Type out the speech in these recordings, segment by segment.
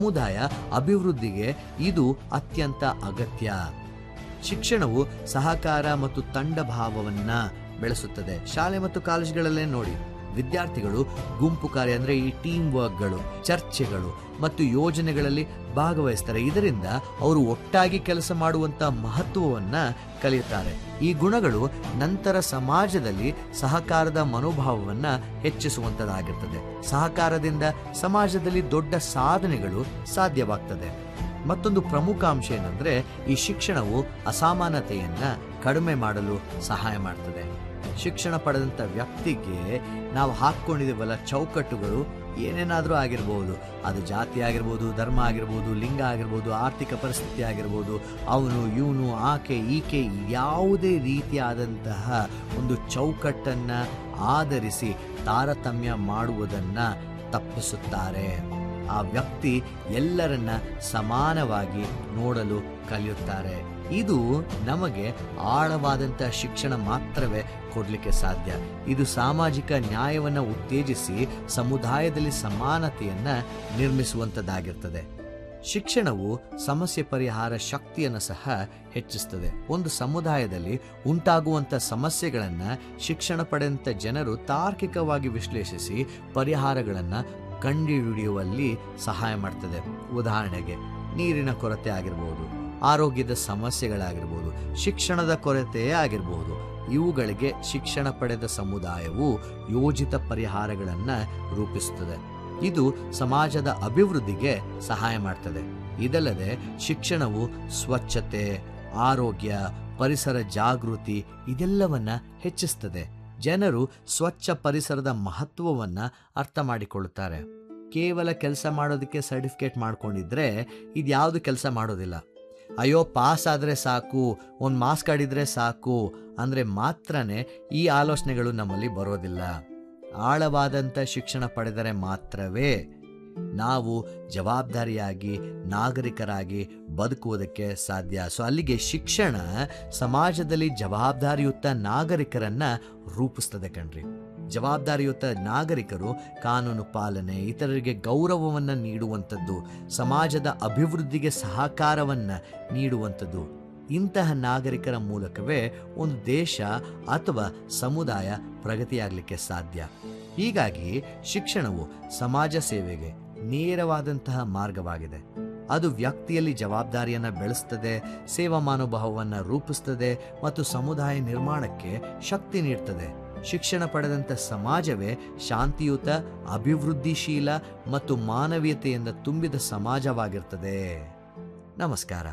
ಸಮುದಾಯ ಅಭಿವೃದ್ಧಿಗೆ ಇದು ಅತ್ಯಂತ ಅಗತ್ಯ ಶಿಕ್ಷಣವು ಸಹಕಾರ ಮತ್ತು ತಂಡ ಭಾವವನ್ನ ಬೆಳೆಸುತ್ತದೆ ಶಾಲೆ ಮತ್ತು ಕಾಲೇಜುಗಳಲ್ಲೇ ನೋಡಿ ವಿದ್ಯಾರ್ಥಿಗಳು ಗುಂಪು ಕಾರ್ಯ ಅಂದ್ರೆ ಈ ಟೀಮ್ ವರ್ಕ್ಗಳು ಚರ್ಚೆಗಳು ಮತ್ತು ಯೋಜನೆಗಳಲ್ಲಿ ಭಾಗವಹಿಸ್ತಾರೆ ಇದರಿಂದ ಅವರು ಒಟ್ಟಾಗಿ ಕೆಲಸ ಮಾಡುವಂತ ಮಹತ್ವವನ್ನ ಕಲಿಯುತ್ತಾರೆ ಈ ಗುಣಗಳು ನಂತರ ಸಮಾಜದಲ್ಲಿ ಸಹಕಾರದ ಮನೋಭಾವವನ್ನ ಹೆಚ್ಚಿಸುವಂತದಾಗಿರ್ತದೆ ಸಹಕಾರದಿಂದ ಸಮಾಜದಲ್ಲಿ ದೊಡ್ಡ ಸಾಧನೆಗಳು ಸಾಧ್ಯವಾಗ್ತದೆ ಮತ್ತೊಂದು ಪ್ರಮುಖ ಅಂಶ ಏನಂದ್ರೆ ಈ ಶಿಕ್ಷಣವು ಅಸಮಾನತೆಯನ್ನ ಕಡಿಮೆ ಮಾಡಲು ಸಹಾಯ ಮಾಡ್ತದೆ ಶಿಕ್ಷಣ ಪಡೆದಂತ ವ್ಯಕ್ತಿಗೆ ನಾವು ಹಾಕೊಂಡಿದ್ದೀವಲ್ಲ ಚೌಕಟ್ಟುಗಳು ಏನೇನಾದರೂ ಆಗಿರ್ಬೋದು ಅದು ಜಾತಿ ಆಗಿರ್ಬೋದು ಧರ್ಮ ಆಗಿರ್ಬೋದು ಲಿಂಗ ಆಗಿರ್ಬೋದು ಆರ್ಥಿಕ ಪರಿಸ್ಥಿತಿ ಆಗಿರ್ಬೋದು ಅವನು ಇವನು ಆಕೆ ಈಕೆ ಯಾವುದೇ ರೀತಿಯಾದಂತಹ ಒಂದು ಚೌಕಟ್ಟನ್ನ ಆಧರಿಸಿ ತಾರತಮ್ಯ ಮಾಡುವುದನ್ನ ತಪ್ಪಿಸುತ್ತಾರೆ ಆ ವ್ಯಕ್ತಿ ಎಲ್ಲರನ್ನ ಸಮಾನವಾಗಿ ನೋಡಲು ಕಲಿಯುತ್ತಾರೆ ಇದು ನಮಗೆ ಆಳವಾದಂಥ ಶಿಕ್ಷಣ ಮಾತ್ರವೇ ಕೊಡಲಿಕ್ಕೆ ಸಾಧ್ಯ ಇದು ಸಾಮಾಜಿಕ ನ್ಯಾಯವನ್ನ ಉತ್ತೇಜಿಸಿ ಸಮುದಾಯದಲ್ಲಿ ಸಮಾನತೆಯನ್ನ ನಿರ್ಮಿಸುವಂಥದ್ದಾಗಿರ್ತದೆ ಶಿಕ್ಷಣವು ಸಮಸ್ಯೆ ಪರಿಹಾರ ಶಕ್ತಿಯನ್ನು ಸಹ ಹೆಚ್ಚಿಸ್ತದೆ ಒಂದು ಸಮುದಾಯದಲ್ಲಿ ಉಂಟಾಗುವಂಥ ಸಮಸ್ಯೆಗಳನ್ನು ಶಿಕ್ಷಣ ಪಡೆದಂಥ ಜನರು ತಾರ್ಕಿಕವಾಗಿ ವಿಶ್ಲೇಷಿಸಿ ಪರಿಹಾರಗಳನ್ನು ಕಂಡುಹಿಡಿಯುವಲ್ಲಿ ಸಹಾಯ ಮಾಡ್ತದೆ ಉದಾಹರಣೆಗೆ ನೀರಿನ ಕೊರತೆ ಆಗಿರ್ಬೋದು ಆರೋಗ್ಯದ ಸಮಸ್ಯೆಗಳಾಗಿರ್ಬೋದು ಶಿಕ್ಷಣದ ಕೊರತೆಯೇ ಆಗಿರಬಹುದು ಇವುಗಳಿಗೆ ಶಿಕ್ಷಣ ಪಡೆದ ಸಮುದಾಯವು ಯೋಜಿತ ಪರಿಹಾರಗಳನ್ನು ರೂಪಿಸುತ್ತದೆ ಇದು ಸಮಾಜದ ಅಭಿವೃದ್ಧಿಗೆ ಸಹಾಯ ಮಾಡ್ತದೆ ಇದಲ್ಲದೆ ಶಿಕ್ಷಣವು ಸ್ವಚ್ಛತೆ ಆರೋಗ್ಯ ಪರಿಸರ ಜಾಗೃತಿ ಇದೆಲ್ಲವನ್ನ ಹೆಚ್ಚಿಸ್ತದೆ ಜನರು ಸ್ವಚ್ಛ ಪರಿಸರದ ಮಹತ್ವವನ್ನ ಅರ್ಥ ಮಾಡಿಕೊಳ್ಳುತ್ತಾರೆ ಕೇವಲ ಕೆಲಸ ಮಾಡೋದಕ್ಕೆ ಸರ್ಟಿಫಿಕೇಟ್ ಮಾಡ್ಕೊಂಡಿದ್ರೆ ಇದ್ಯಾವುದು ಕೆಲಸ ಮಾಡೋದಿಲ್ಲ ಅಯ್ಯೋ ಪಾಸ್ ಆದರೆ ಸಾಕು ಒಂದು ಮಾಸ್ಕ್ ಆಡಿದ್ರೆ ಸಾಕು ಅಂದರೆ ಮಾತ್ರನೇ ಈ ಆಲೋಚನೆಗಳು ನಮ್ಮಲ್ಲಿ ಬರೋದಿಲ್ಲ ಆಳವಾದಂಥ ಶಿಕ್ಷಣ ಪಡೆದರೆ ಮಾತ್ರವೇ ನಾವು ಜವಾಬ್ದಾರಿಯಾಗಿ ನಾಗರಿಕರಾಗಿ ಬದುಕುವುದಕ್ಕೆ ಸಾಧ್ಯ ಸೊ ಅಲ್ಲಿಗೆ ಶಿಕ್ಷಣ ಸಮಾಜದಲ್ಲಿ ಜವಾಬ್ದಾರಿಯುತ ನಾಗರಿಕರನ್ನ ರೂಪಿಸ್ತದೆ ಕಣ್ರಿ ಜವಾಬ್ದಾರಿಯುತ ನಾಗರಿಕರು ಕಾನೂನು ಪಾಲನೆ ಇತರರಿಗೆ ಗೌರವವನ್ನು ನೀಡುವಂಥದ್ದು ಸಮಾಜದ ಅಭಿವೃದ್ಧಿಗೆ ಸಹಕಾರವನ್ನು ನೀಡುವಂಥದ್ದು ಇಂತಹ ನಾಗರಿಕರ ಮೂಲಕವೇ ಒಂದು ದೇಶ ಅಥವಾ ಸಮುದಾಯ ಪ್ರಗತಿಯಾಗಲಿಕ್ಕೆ ಸಾಧ್ಯ ಹೀಗಾಗಿ ಶಿಕ್ಷಣವು ಸಮಾಜ ಸೇವೆಗೆ ನೇರವಾದಂತಹ ಮಾರ್ಗವಾಗಿದೆ ಅದು ವ್ಯಕ್ತಿಯಲ್ಲಿ ಜವಾಬ್ದಾರಿಯನ್ನ ಬೆಳೆಸ್ತದೆ ಸೇವಾ ಮನೋಭಾವವನ್ನು ರೂಪಿಸ್ತದೆ ಮತ್ತು ಸಮುದಾಯ ನಿರ್ಮಾಣಕ್ಕೆ ಶಕ್ತಿ ನೀಡ್ತದೆ ಶಿಕ್ಷಣ ಪಡೆದಂಥ ಸಮಾಜವೇ ಶಾಂತಿಯುತ ಅಭಿವೃದ್ಧಿಶೀಲ ಮತ್ತು ಮಾನವೀಯತೆಯಿಂದ ತುಂಬಿದ ಸಮಾಜವಾಗಿರ್ತದೆ ನಮಸ್ಕಾರ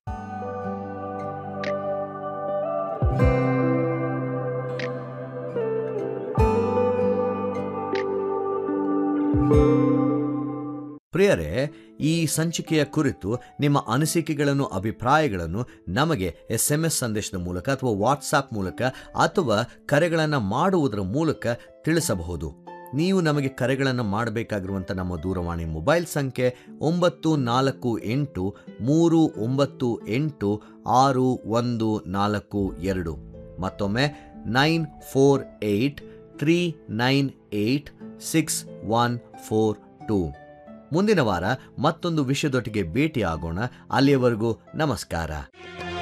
ಪ್ರಿಯರೇ ಈ ಸಂಚಿಕೆಯ ಕುರಿತು ನಿಮ್ಮ ಅನಿಸಿಕೆಗಳನ್ನು ಅಭಿಪ್ರಾಯಗಳನ್ನು ನಮಗೆ ಎಸ್ ಎಂ ಎಸ್ ಸಂದೇಶದ ಮೂಲಕ ಅಥವಾ ವಾಟ್ಸಾಪ್ ಮೂಲಕ ಅಥವಾ ಕರೆಗಳನ್ನು ಮಾಡುವುದರ ಮೂಲಕ ತಿಳಿಸಬಹುದು ನೀವು ನಮಗೆ ಕರೆಗಳನ್ನು ಮಾಡಬೇಕಾಗಿರುವಂಥ ನಮ್ಮ ದೂರವಾಣಿ ಮೊಬೈಲ್ ಸಂಖ್ಯೆ ಒಂಬತ್ತು ನಾಲ್ಕು ಎಂಟು ಮೂರು ಒಂಬತ್ತು ಎಂಟು ಆರು ಒಂದು ನಾಲ್ಕು ಎರಡು ಮತ್ತೊಮ್ಮೆ nine four eight three nine eight six one four two ಮುಂದಿನ ವಾರ ಮತ್ತೊಂದು ವಿಷಯದೊಟ್ಟಿಗೆ ಭೇಟಿಯಾಗೋಣ ಅಲ್ಲಿಯವರೆಗೂ ನಮಸ್ಕಾರ